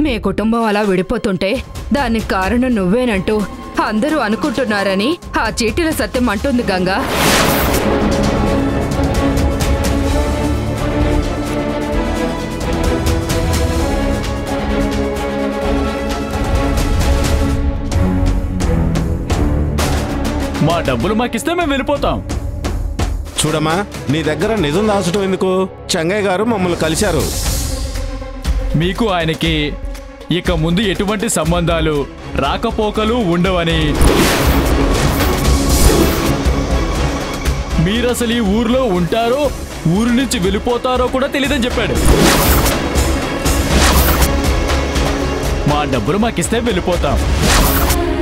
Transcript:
మీ కుటుంబం అలా విడిపోతుంటే దానికి కారణం నువ్వేనంటూ అందరూ అనుకుంటున్నారని ఆ చీటీల సత్యం అంటుంది గంగా మా డబ్బులు మాకిస్తే మేము వెళ్ళిపోతాం చూడమ్మా నీ దగ్గర నిజం దాచడం ఎందుకు చెంగయ్య గారు మమ్మల్ని కలిశారు మీకు ఆయనకి ఇక ముందు ఎటువంటి సంబంధాలు రాకపోకలు ఉండవని మీరు అసలు ఈ ఊర్లో ఉంటారో ఊరు నుంచి వెళ్ళిపోతారో కూడా తెలియదని చెప్పాడు మా డబ్బులు మాకిస్తే వెళ్ళిపోతాం